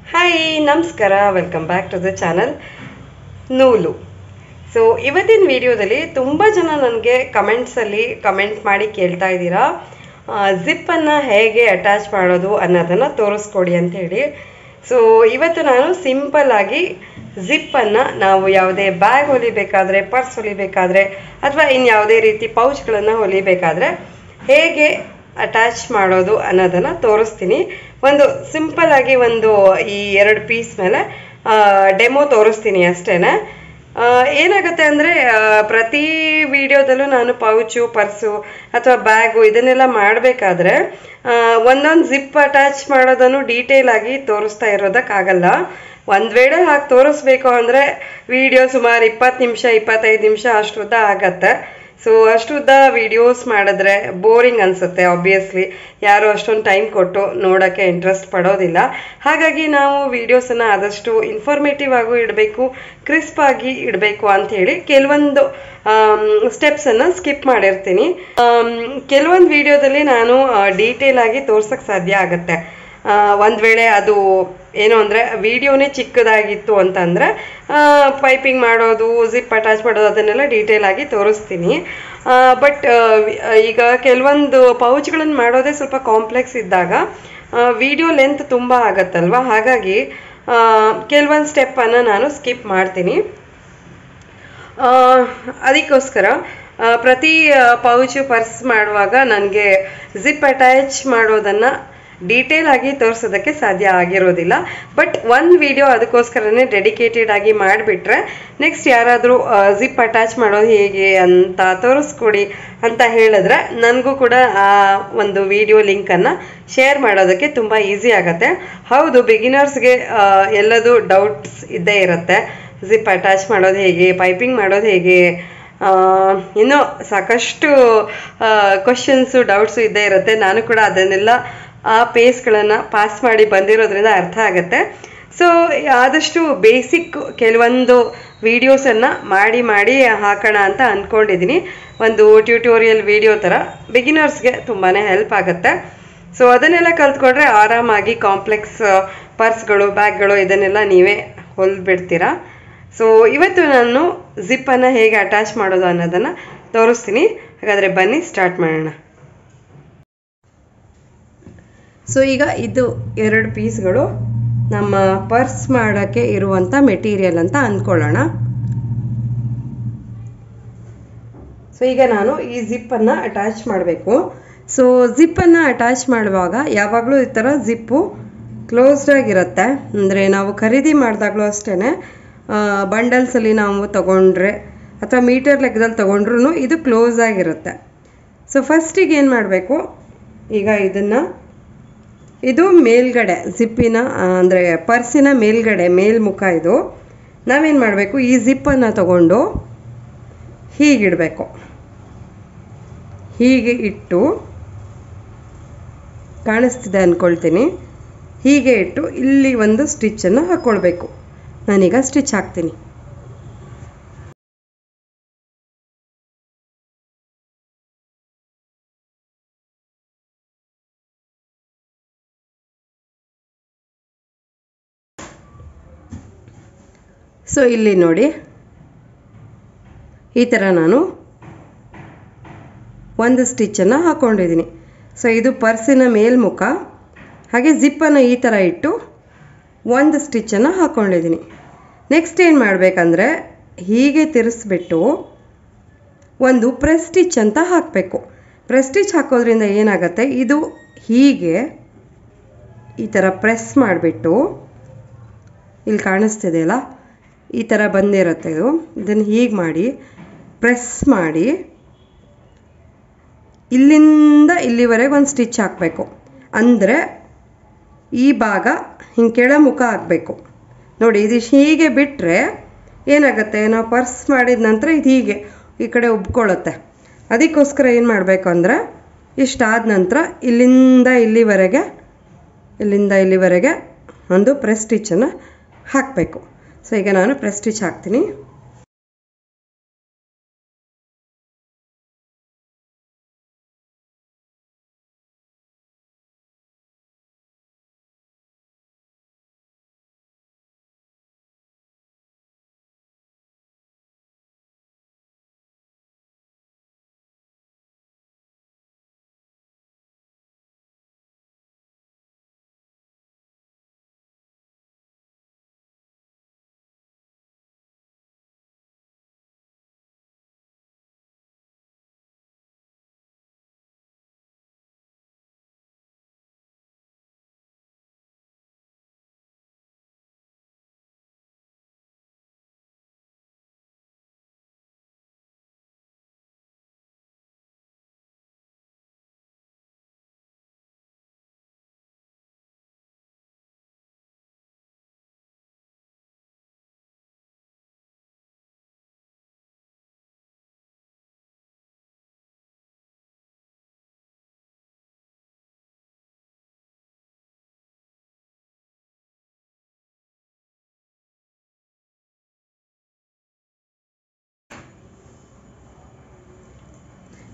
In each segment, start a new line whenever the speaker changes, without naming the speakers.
hi ನಮಸ್ಕಾರ welcome back to the channel ನೂಲು so ಇವತ್ತಿನ ವಿಡಿಯೋದಲ್ಲಿ ತುಂಬ ಜನ ನನಗೆ ಕಮೆಂಟ್ಸಲ್ಲಿ ಕಮೆಂಟ್ ಮಾಡಿ ಕೇಳ್ತಾ ಇದ್ದೀರಾ ಜಿಪ್ಪನ್ನು ಹೇಗೆ ಅಟ್ಯಾಚ್ ಮಾಡೋದು ಅನ್ನೋದನ್ನು ತೋರಿಸ್ಕೊಡಿ ಅಂತ ಹೇಳಿ ಸೊ ಇವತ್ತು ನಾನು ಸಿಂಪಲ್ ಆಗಿ ಜಿಪ್ಪನ್ನು ನಾವು ಯಾವುದೇ ಬ್ಯಾಗ್ ಹೊಲಿಬೇಕಾದ್ರೆ ಪರ್ಸ್ ಹೊಲಿಬೇಕಾದ್ರೆ ಅಥವಾ ಇನ್ಯಾವುದೇ ರೀತಿ ಪೌಚ್ಗಳನ್ನು ಹೊಲಿಬೇಕಾದ್ರೆ ಹೇಗೆ ಅಟ್ಯಾಚ್ ಮಾಡೋದು ಅನ್ನೋದನ್ನು ತೋರಿಸ್ತೀನಿ ಒಂದು ಸಿಂಪಲ್ ಆಗಿ ಒಂದು ಈ ಎರಡು ಪೀಸ್ ಮೇಲೆ ಡೆಮೋ ತೋರಿಸ್ತೀನಿ ಅಷ್ಟೇ ಏನಾಗುತ್ತೆ ಅಂದರೆ ಪ್ರತಿ ವಿಡಿಯೋದಲ್ಲೂ ನಾನು ಪೌಚು ಪರ್ಸು ಅಥವಾ ಬ್ಯಾಗು ಇದನ್ನೆಲ್ಲ ಮಾಡಬೇಕಾದ್ರೆ ಒಂದೊಂದು ಜಿಪ್ ಅಟ್ಯಾಚ್ ಮಾಡೋದನ್ನು ಡೀಟೇಲ್ ಆಗಿ ತೋರಿಸ್ತಾ ಇರೋದಕ್ಕಾಗಲ್ಲ ಒಂದು ವೇಳೆ ಹಾಗೆ ತೋರಿಸ್ಬೇಕು ಅಂದರೆ ವಿಡಿಯೋ ಸುಮಾರು ಇಪ್ಪತ್ತು ನಿಮಿಷ ಇಪ್ಪತ್ತೈದು ನಿಮಿಷ ಅಷ್ಟು ಉದ್ದ ಆಗತ್ತೆ ಸೊ ಅಷ್ಟು ಉದ್ದ ವಿಡಿಯೋಸ್ ಮಾಡಿದ್ರೆ ಬೋರಿಂಗ್ ಅನಿಸುತ್ತೆ ಆಬ್ವಿಯಸ್ಲಿ ಯಾರು ಅಷ್ಟೊಂದು ಟೈಮ್ ಕೊಟ್ಟು ನೋಡೋಕ್ಕೆ ಇಂಟ್ರೆಸ್ಟ್ ಪಡೋದಿಲ್ಲ ಹಾಗಾಗಿ ನಾವು ವಿಡಿಯೋಸನ್ನು ಆದಷ್ಟು ಇನ್ಫಾರ್ಮೇಟಿವ್ ಆಗು ಇಡಬೇಕು ಕ್ರಿಸ್ಪ್ ಆಗಿ ಇಡಬೇಕು ಅಂಥೇಳಿ ಕೆಲವೊಂದು ಸ್ಟೆಪ್ಸನ್ನು ಸ್ಕಿಪ್ ಮಾಡಿರ್ತೀನಿ ಕೆಲವೊಂದು ವಿಡಿಯೋದಲ್ಲಿ ನಾನು ಡೀಟೇಲ್ ಆಗಿ ತೋರ್ಸೋಕ್ಕೆ ಸಾಧ್ಯ ಆಗುತ್ತೆ ಒಂದು ವೇಳೆ ಅದು ಏನು ಅಂದರೆ ವಿಡಿಯೋನೇ ಚಿಕ್ಕದಾಗಿತ್ತು ಅಂತಂದರೆ ಪೈಪಿಂಗ್ ಮಾಡೋದು ಜಿಪ್ ಅಟ್ಯಾಚ್ ಮಾಡೋದು ಅದನ್ನೆಲ್ಲ ಡೀಟೇಲ್ ಆಗಿ ತೋರಿಸ್ತೀನಿ ಬಟ್ ಈಗ ಕೆಲವೊಂದು ಪೌಚ್ಗಳನ್ನು ಮಾಡೋದೇ ಸ್ವಲ್ಪ ಕಾಂಪ್ಲೆಕ್ಸ್ ಇದ್ದಾಗ ವಿಡಿಯೋ ಲೆಂತ್ ತುಂಬ ಆಗತ್ತಲ್ವ ಹಾಗಾಗಿ ಕೆಲವೊಂದು ಸ್ಟೆಪ್ಪನ್ನು ನಾನು ಸ್ಕಿಪ್ ಮಾಡ್ತೀನಿ ಅದಕ್ಕೋಸ್ಕರ ಪ್ರತಿ ಪೌಚು ಪರ್ಸ್ ಮಾಡುವಾಗ ನನಗೆ ಜಿಪ್ ಅಟ್ಯಾಚ್ ಮಾಡೋದನ್ನು ಡೀಟೇಲ್ ಆಗಿ ತೋರಿಸೋದಕ್ಕೆ ಸಾಧ್ಯ ಆಗಿರೋದಿಲ್ಲ ಬಟ್ ಒಂದು ವಿಡಿಯೋ ಅದಕ್ಕೋಸ್ಕರನೇ ಡೆಡಿಕೇಟೆಡ್ ಆಗಿ ಮಾಡಿಬಿಟ್ರೆ ನೆಕ್ಸ್ಟ್ ಯಾರಾದರೂ ಜಿಪ್ ಅಟ್ಯಾಚ್ ಮಾಡೋದು ಹೇಗೆ ಅಂತ ತೋರಿಸ್ಕೊಡಿ ಅಂತ ಹೇಳಿದ್ರೆ ನನಗೂ ಕೂಡ ಆ ಒಂದು ವಿಡಿಯೋ ಲಿಂಕನ್ನು ಶೇರ್ ಮಾಡೋದಕ್ಕೆ ತುಂಬ ಈಸಿ ಆಗುತ್ತೆ ಹೌದು ಬಿಗಿನರ್ಸ್ಗೆ ಎಲ್ಲದು ಡೌಟ್ಸ್ ಇದ್ದೇ ಇರುತ್ತೆ ಜಿಪ್ ಅಟ್ಯಾಚ್ ಮಾಡೋದು ಹೇಗೆ ಪೈಪಿಂಗ್ ಮಾಡೋದು ಹೇಗೆ ಇನ್ನೂ ಸಾಕಷ್ಟು ಕ್ವಶನ್ಸು ಡೌಟ್ಸು ಇದ್ದೇ ಇರುತ್ತೆ ನಾನು ಕೂಡ ಅದನ್ನೆಲ್ಲ ಆ ಪೇಸ್ಗಳನ್ನು ಪಾಸ್ ಮಾಡಿ ಬಂದಿರೋದ್ರಿಂದ ಅರ್ಥ ಆಗುತ್ತೆ ಸೊ ಆದಷ್ಟು ಬೇಸಿಕ್ ಕೆಲವೊಂದು ವೀಡಿಯೋಸನ್ನು ಮಾಡಿ ಮಾಡಿ ಹಾಕೋಣ ಅಂತ ಅಂದ್ಕೊಂಡಿದ್ದೀನಿ ಒಂದು ಟ್ಯೂಟೋರಿಯಲ್ ವಿಡಿಯೋ ಥರ ಬಿಗಿನರ್ಸ್ಗೆ ತುಂಬಾ ಹೆಲ್ಪ್ ಆಗುತ್ತೆ ಸೊ ಅದನ್ನೆಲ್ಲ ಕಲ್ತ್ಕೊಂಡ್ರೆ ಆರಾಮಾಗಿ ಕಾಂಪ್ಲೆಕ್ಸ್ ಪರ್ಸ್ಗಳು ಬ್ಯಾಗ್ಗಳು ಇದನ್ನೆಲ್ಲ ನೀವೇ ಹೊಲ್ಬಿಡ್ತೀರಾ ಸೊ ಇವತ್ತು ನಾನು ಜಿಪ್ಪನ್ನು ಹೇಗೆ ಅಟ್ಯಾಚ್ ಮಾಡೋದು ಅನ್ನೋದನ್ನು ತೋರಿಸ್ತೀನಿ ಹಾಗಾದರೆ ಬನ್ನಿ ಸ್ಟಾರ್ಟ್ ಮಾಡೋಣ ಸೊ ಈಗ ಇದು ಎರಡು ಪೀಸ್ಗಳು ನಮ್ಮ ಪರ್ಸ್ ಮಾಡೋಕ್ಕೆ ಇರುವಂಥ ಮೆಟೀರಿಯಲ್ ಅಂತ ಅಂದ್ಕೊಳ್ಳೋಣ ಸೊ ಈಗ ನಾನು ಈ ಜಿಪ್ಪನ್ನು ಅಟ್ಯಾಚ್ ಮಾಡಬೇಕು ಸೊ ಜಿಪ್ಪನ್ನು ಅಟ್ಯಾಚ್ ಮಾಡುವಾಗ ಯಾವಾಗಲೂ ಈ ಥರ ಜಿಪ್ಪು ಕ್ಲೋಸ್ಡ್ ಆಗಿರುತ್ತೆ ಅಂದರೆ ನಾವು ಖರೀದಿ ಮಾಡಿದಾಗಲೂ ಅಷ್ಟೇ ಬಂಡಲ್ಸಲ್ಲಿ ನಾವು ತಗೊಂಡ್ರೆ ಅಥವಾ ಮೀಟರ್ ಲೆಕ್ಕದಲ್ಲಿ ತೊಗೊಂಡ್ರು ಇದು ಕ್ಲೋಸ್ ಆಗಿರುತ್ತೆ ಸೊ ಫಸ್ಟಿಗೆ ಏನು ಮಾಡಬೇಕು ಈಗ ಇದನ್ನು ಇದು ಮೇಲ್ಗಡೆ ಜಿಪ್ಪಿನ ಅಂದರೆ ಪರ್ಸಿನ ಮೇಲ್ಗಡೆ ಮೇಲ್ಮುಖ ಇದು ನಾವೇನು ಮಾಡಬೇಕು ಈ ಜಿಪ್ಪನ್ನು ತಗೊಂಡು ಹೀಗಿಡಬೇಕು ಹೀಗೆ ಇಟ್ಟು ಕಾಣಿಸ್ತಿದೆ ಅಂದ್ಕೊಳ್ತೀನಿ ಹೀಗೆ ಇಟ್ಟು ಇಲ್ಲಿ ಒಂದು ಸ್ಟಿಚ್ಚನ್ನು ಹಾಕ್ಕೊಳ್ಬೇಕು ನಾನೀಗ ಸ್ಟಿಚ್ ಹಾಕ್ತೀನಿ ಸೊ ಇಲ್ಲಿ ನೋಡಿ ಈ ಥರ ನಾನು ಒಂದು ಸ್ಟಿಚ್ಚನ್ನು ಹಾಕ್ಕೊಂಡಿದ್ದೀನಿ ಸೊ ಇದು ಪರ್ಸಿನ ಮೇಲ್ಮುಖ ಹಾಗೆ ಜಿಪ್ಪನ್ನು ಈ ಥರ ಇಟ್ಟು ಒಂದು ಸ್ಟಿಚ್ಚನ್ನು ಹಾಕ್ಕೊಂಡಿದ್ದೀನಿ ನೆಕ್ಸ್ಟ್ ಏನು ಮಾಡಬೇಕಂದ್ರೆ ಹೀಗೆ ತಿರ್ಸ್ಬಿಟ್ಟು ಒಂದು ಪ್ರೆಸ್ ಸ್ಟಿಚ್ ಅಂತ ಹಾಕಬೇಕು ಪ್ರೆಸ್ ಸ್ಟಿಚ್ ಹಾಕೋದ್ರಿಂದ ಏನಾಗುತ್ತೆ ಇದು ಹೀಗೆ ಈ ಥರ ಪ್ರೆಸ್ ಮಾಡಿಬಿಟ್ಟು ಇಲ್ಲಿ ಕಾಣಿಸ್ತಿದೆಯಲ್ಲ ಈ ಥರ ಬಂದಿರುತ್ತೆ ಇದು ಇದನ್ನು ಹೀಗೆ ಮಾಡಿ ಪ್ರೆಸ್ ಮಾಡಿ ಇಲ್ಲಿಂದ ಇಲ್ಲಿವರೆಗೆ ಒಂದು ಸ್ಟಿಚ್ ಹಾಕಬೇಕು ಅಂದರೆ ಈ ಭಾಗ ಹಿಂಗೆ ಕೆಳಮುಖ ಆಗಬೇಕು ನೋಡಿ ಇದು ಹೀಗೆ ಬಿಟ್ಟರೆ ಏನಾಗುತ್ತೆ ನಾವು ಪರ್ಸ್ ಮಾಡಿದ ನಂತರ ಇದು ಹೀಗೆ ಈ ಕಡೆ ಉಬ್ಕೊಳ್ಳುತ್ತೆ ಅದಕ್ಕೋಸ್ಕರ ಏನು ಮಾಡಬೇಕು ಅಂದರೆ ಇಷ್ಟಾದ ನಂತರ ಇಲ್ಲಿಂದ ಇಲ್ಲಿವರೆಗೆ ಇಲ್ಲಿಂದ ಇಲ್ಲಿವರೆಗೆ ಒಂದು ಪ್ರೆಸ್ ಸ್ಟಿಚ್ಚನ್ನು ಹಾಕಬೇಕು ಸೊ ಈಗ ನಾನು ಪ್ರೆಸ್ ಸ್ಟಿಚ್ ಹಾಕ್ತೀನಿ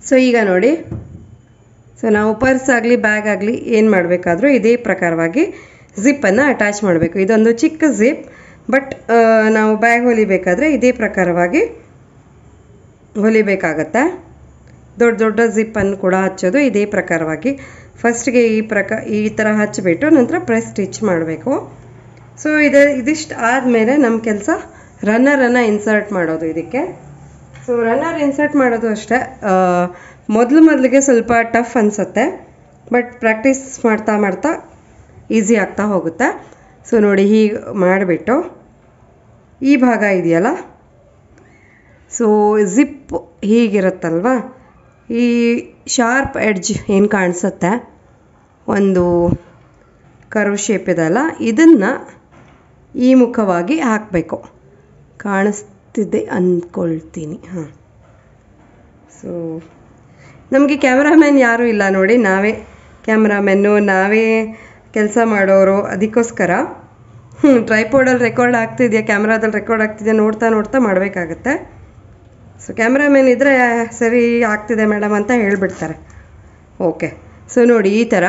ಸೊ ಈಗ ನೋಡಿ ಸೊ ನಾವು ಪರ್ಸ್ ಆಗಲಿ ಬ್ಯಾಗ್ ಆಗಲಿ ಏನು ಮಾಡಬೇಕಾದ್ರೂ ಇದೇ ಪ್ರಕಾರವಾಗಿ ಜಿಪ್ಪನ್ನು ಅಟ್ಯಾಚ್ ಮಾಡಬೇಕು ಇದೊಂದು ಚಿಕ್ಕ ಜಿಪ್ ಬಟ್ ನಾವು ಬ್ಯಾಗ್ ಹೊಲಿಬೇಕಾದ್ರೆ ಇದೇ ಪ್ರಕಾರವಾಗಿ ಹೊಲಿಬೇಕಾಗತ್ತೆ ದೊಡ್ಡ ದೊಡ್ಡ ಜಿಪ್ಪನ್ನು ಕೂಡ ಹಚ್ಚೋದು ಇದೇ ಪ್ರಕಾರವಾಗಿ ಫಸ್ಟ್ಗೆ ಈ ಪ್ರಕಾರ ಈ ಥರ ಹಚ್ಚಿಬಿಟ್ಟು ನಂತರ ಪ್ರೆಸ್ ಸ್ಟಿಚ್ ಮಾಡಬೇಕು ಸೊ ಇದು ಇದಿಷ್ಟು ಆದಮೇಲೆ ನಮ್ಮ ಕೆಲಸ ರನ್ನರನ್ನು ಇನ್ಸರ್ಟ್ ಮಾಡೋದು ಇದಕ್ಕೆ ಸೊ ರನ್ನರ್ ಇನ್ಸರ್ಟ್ ಮಾಡೋದು ಅಷ್ಟೇ ಮೊದಲು ಮೊದಲಿಗೆ ಸ್ವಲ್ಪ ಟಫ್ ಅನಿಸುತ್ತೆ ಬಟ್ ಪ್ರಾಕ್ಟೀಸ್ ಮಾಡ್ತಾ ಮಾಡ್ತಾ ಈಸಿ ಆಗ್ತಾ ಹೋಗುತ್ತೆ ಸೊ ನೋಡಿ ಹೀಗೆ ಮಾಡಿಬಿಟ್ಟು ಈ ಭಾಗ ಇದೆಯಲ್ಲ ಸೊ ಜಿಪ್ ಹೀಗಿರುತ್ತಲ್ವ ಈ ಶಾರ್ಪ್ ಎಡ್ಜ್ ಏನು ಕಾಣಿಸುತ್ತೆ ಒಂದು ಕರ್ವ್ ಶೇಪ್ ಇದೆಲ್ಲ ಇದನ್ನು ಈ ಮುಖವಾಗಿ ಹಾಕಬೇಕು ಕಾಣಿಸ್ತಿದೆ ಅಂದ್ಕೊಳ್ತೀನಿ ಹಾಂ ಸೊ ನಮಗೆ ಕ್ಯಾಮ್ರಾಮ್ಯಾನ್ ಯಾರೂ ಇಲ್ಲ ನೋಡಿ ನಾವೇ ಕ್ಯಾಮ್ರಾಮೆನ್ನು ನಾವೇ ಕೆಲಸ ಮಾಡೋರು ಅದಕ್ಕೋಸ್ಕರ ಹ್ಞೂ ಟ್ರೈಪೋರ್ಡಲ್ಲಿ ರೆಕಾರ್ಡ್ ಆಗ್ತಿದೆಯಾ ಕ್ಯಾಮ್ರಾದಲ್ಲಿ ರೆಕಾರ್ಡ್ ಆಗ್ತಿದೆಯಾ ನೋಡ್ತಾ ನೋಡ್ತಾ ಮಾಡಬೇಕಾಗತ್ತೆ ಸೊ ಕ್ಯಾಮ್ರಾಮೆನ್ ಇದ್ದರೆ ಸರಿ ಆಗ್ತಿದೆ ಮೇಡಮ್ ಅಂತ ಹೇಳಿಬಿಡ್ತಾರೆ ಓಕೆ ಸೊ ನೋಡಿ ಈ ಥರ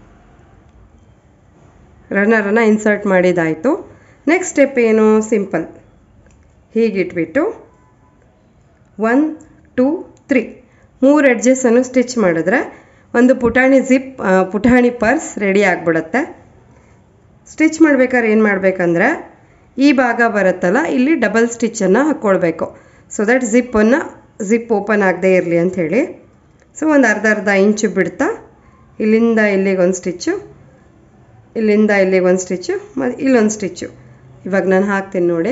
ರನ್ನರನ್ನು ಇನ್ಸರ್ಟ್ ಮಾಡಿದ್ದಾಯಿತು ನೆಕ್ಸ್ಟ್ ಸ್ಟೆಪ್ ಏನು ಸಿಂಪಲ್ ಹೀಗಿಟ್ಬಿಟ್ಟು ಒನ್ ಟೂ ತ್ರೀ ಮೂರು ಎಡ್ಜಸ್ಸನ್ನು ಸ್ಟಿಚ್ ಮಾಡಿದ್ರೆ ಒಂದು ಪುಟಾಣಿ ಜಿಪ್ ಪುಟಾಣಿ ಪರ್ಸ್ ರೆಡಿ ಆಗಿಬಿಡುತ್ತೆ ಸ್ಟಿಚ್ ಮಾಡ್ಬೇಕಾದ್ರೆ ಏನು ಮಾಡಬೇಕಂದ್ರೆ ಈ ಭಾಗ ಬರುತ್ತಲ್ಲ ಇಲ್ಲಿ ಡಬಲ್ ಸ್ಟಿಚ್ಚನ್ನು ಹಾಕ್ಕೊಳ್ಬೇಕು ಸೊ ದಟ್ ಜಿಪ್ಪನ್ನು ಜಿಪ್ ಓಪನ್ ಆಗದೆ ಇರಲಿ ಅಂಥೇಳಿ ಸೊ ಒಂದು ಅರ್ಧ ಅರ್ಧ ಇಂಚು ಬಿಡ್ತಾ ಇಲ್ಲಿಂದ ಇಲ್ಲಿಗೆ ಒಂದು ಸ್ಟಿಚ್ಚು ಇಲ್ಲಿಂದ ಇಲ್ಲಿಗೆ ಒಂದು ಸ್ಟಿಚ್ಚು ಮತ್ತು ಇಲ್ಲೊಂದು ಸ್ಟಿಚ್ಚು ಇವಾಗ ನಾನು ಹಾಕ್ತೀನಿ ನೋಡಿ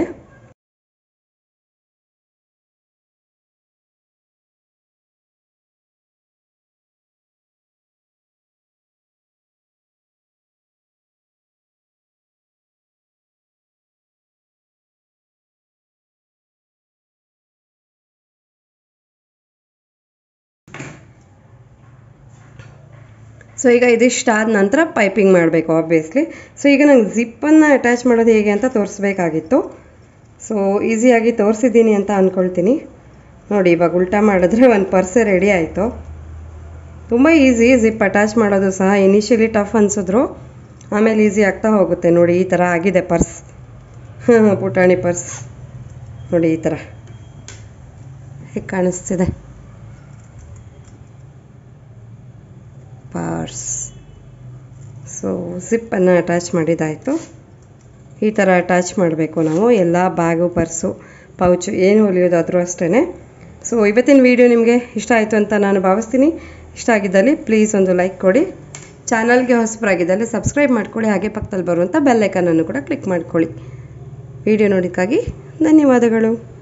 ಸೊ ಈಗ ಇದಿಷ್ಟು ಆದ ನಂತರ ಪೈಪಿಂಗ್ ಮಾಡಬೇಕು ಆಬ್ವಿಯಸ್ಲಿ ಸೊ ಈಗ ನಂಗೆ ಜಿಪ್ಪನ್ನು ಅಟ್ಯಾಚ್ ಮಾಡೋದು ಹೇಗೆ ಅಂತ ತೋರಿಸ್ಬೇಕಾಗಿತ್ತು ಸೊ ಈಸಿಯಾಗಿ ತೋರಿಸಿದ್ದೀನಿ ಅಂತ ಅಂದ್ಕೊಳ್ತೀನಿ ನೋಡಿ ಇವಾಗ ಉಲ್ಟಾ ಮಾಡಿದ್ರೆ ಒಂದು ಪರ್ಸೆ ರೆಡಿ ಆಯಿತು ತುಂಬ ಈಸಿ ಜಿಪ್ ಅಟ್ಯಾಚ್ ಮಾಡೋದು ಸಹ ಇನಿಷಿಯಲಿ ಟಫ್ ಅನಿಸಿದ್ರು ಆಮೇಲೆ ಈಸಿ ಆಗ್ತಾ ಹೋಗುತ್ತೆ ನೋಡಿ ಈ ಥರ ಆಗಿದೆ ಪರ್ಸ್ ಪುಟಾಣಿ ಪರ್ಸ್ ನೋಡಿ ಈ ಥರ ಹೇಗೆ ಕಾಣಿಸ್ತಿದೆ ಪರ್ಸ್ ಸೊ ಜಿಪ್ಪನ್ನು ಅಟ್ಯಾಚ್ ಮಾಡಿದ್ದಾಯಿತು ಈ ಥರ ಅಟ್ಯಾಚ್ ಮಾಡಬೇಕು ನಾವು ಎಲ್ಲ ಬ್ಯಾಗು ಪರ್ಸು ಪೌಚು ಏನು ಹೊಲಿಯೋದಾದರೂ ಅಷ್ಟೇ ಸೊ ಇವತ್ತಿನ ವಿಡಿಯೋ ನಿಮಗೆ ಇಷ್ಟ ಆಯಿತು ಅಂತ ನಾನು ಭಾವಿಸ್ತೀನಿ ಇಷ್ಟ ಆಗಿದ್ದಲ್ಲಿ ಪ್ಲೀಸ್ ಒಂದು ಲೈಕ್ ಕೊಡಿ ಚಾನಲ್ಗೆ ಹೊಸಬರಾಗಿದ್ದಲ್ಲಿ ಸಬ್ಸ್ಕ್ರೈಬ್ ಮಾಡ್ಕೊಳ್ಳಿ ಹಾಗೆ ಪಕ್ಕದಲ್ಲಿ ಬರುವಂಥ ಬೆಲ್ಲೈಕನನ್ನು ಕೂಡ ಕ್ಲಿಕ್ ಮಾಡ್ಕೊಳ್ಳಿ ವಿಡಿಯೋ ನೋಡೋಕ್ಕಾಗಿ ಧನ್ಯವಾದಗಳು